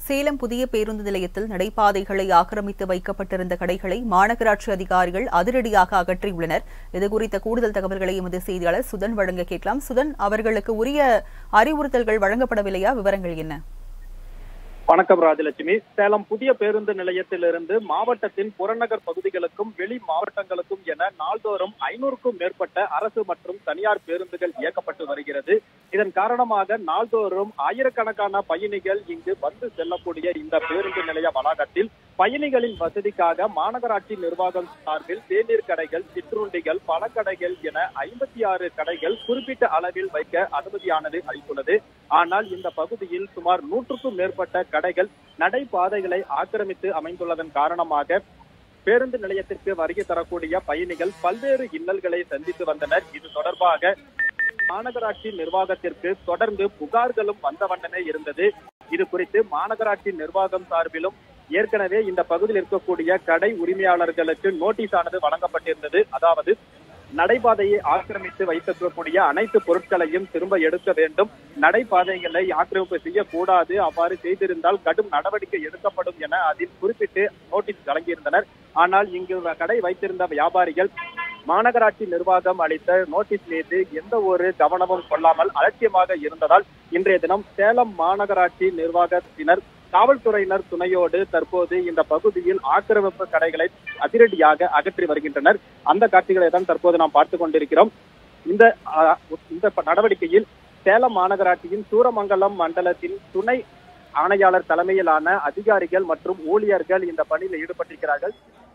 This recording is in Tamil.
சேலம் புதிய பேருந்து நிலையத்தில் நடைபாதைகளை ஆக்கிரமித்து வைக்கப்பட்டிருந்த கடைகளை மாநகராட்சி அதிகாரிகள் அதிரடியாக அகற்றியுள்ளனர் இதுகுறித்த கூடுதல் தகவல்களை எமது செய்தியாளர் சுதன் வழங்க கேட்கலாம் சுதன் அவர்களுக்கு உரிய அறிவுறுத்தல்கள் வழங்கப்படவில்லையா விவரங்கள் என்ன வணக்கம் ராஜலட்சுமி சேலம் புதிய பேருந்து நிலையத்திலிருந்து மாவட்டத்தின் புறநகர் பகுதிகளுக்கும் வெளி மாவட்டங்களுக்கும் என நாள்தோறும் ஐநூறுக்கும் மேற்பட்ட அரசு மற்றும் தனியார் பேருந்துகள் இயக்கப்பட்டு வருகிறது இதன் காரணமாக நாள்தோறும் ஆயிரக்கணக்கான பயணிகள் இங்கு வந்து செல்லக்கூடிய இந்த பேருந்து நிலைய வளாகத்தில் பயணிகளின் வசதிக்காக மாநகராட்சி நிர்வாகம் சார்பில் தேநீர் கடைகள் சிற்றுண்டிகள் பழக்கடைகள் என ஐம்பத்தி ஆறு கடைகள் குறிப்பிட்ட அளவில் வைக்க அனுமதியானது அளித்துள்ளது ஆனால் இந்த பகுதியில் சுமார் நூற்றுக்கும் மேற்பட்ட கடைகள் நடைபாதைகளை ஆக்கிரமித்து அமைந்துள்ளதன் காரணமாக பேருந்து நிலையத்திற்கு வருகை தரக்கூடிய பயணிகள் பல்வேறு இன்னல்களை சந்தித்து வந்தனர் இது தொடர்பாக மாநகராட்சி நிர்வாகத்திற்கு தொடர்ந்து புகார்களும் வந்த வண்ணமே இருந்தது இது குறித்து மாநகராட்சி நிர்வாகம் சார்பிலும் ஏற்கனவே இந்த பகுதியில் இருக்கக்கூடிய கடை உரிமையாளர்களுக்கு நோட்டீஸ் ஆனது வழங்கப்பட்டிருந்தது அதாவது நடைபாதையை ஆக்கிரமித்து வைத்திருக்கக்கூடிய அனைத்து பொருட்களையும் திரும்ப எடுக்க வேண்டும் நடைபாதைகளை ஆக்கிரமிப்பு செய்யக்கூடாது அவ்வாறு செய்திருந்தால் கடும் நடவடிக்கை எடுக்கப்படும் என அதில் குறிப்பிட்டு நோட்டீஸ் வழங்கியிருந்தனர் ஆனால் இங்கு கடை வைத்திருந்த வியாபாரிகள் மாநகராட்சி நிர்வாகம் அளித்த நோட்டீஸ் மீது எந்த ஒரு கவனமும் கொள்ளாமல் அலட்சியமாக இருந்ததால் இன்றைய தினம் சேலம் மாநகராட்சி நிர்வாகத்தினர் காவல்துறையினர் துணையோடு தற்போது இந்த பகுதியில் ஆக்கிரமிப்பு கடைகளை அதிரடியாக அகற்றி வருகின்றனர் அந்த காட்சிகளை தான் தற்போது நாம் பார்த்துக் கொண்டிருக்கிறோம் இந்த அஹ், இந்த நடவடிக்கையில் சேலம் மாநகராட்சியின் சூரமங்கலம் மண்டலத்தின் துணை ஆணையாளர் தலைமையிலான அதிகாரிகள் மற்றும் ஊழியர்கள் இந்த பணியில் ஈடுபட்டிருக்கிறார்கள்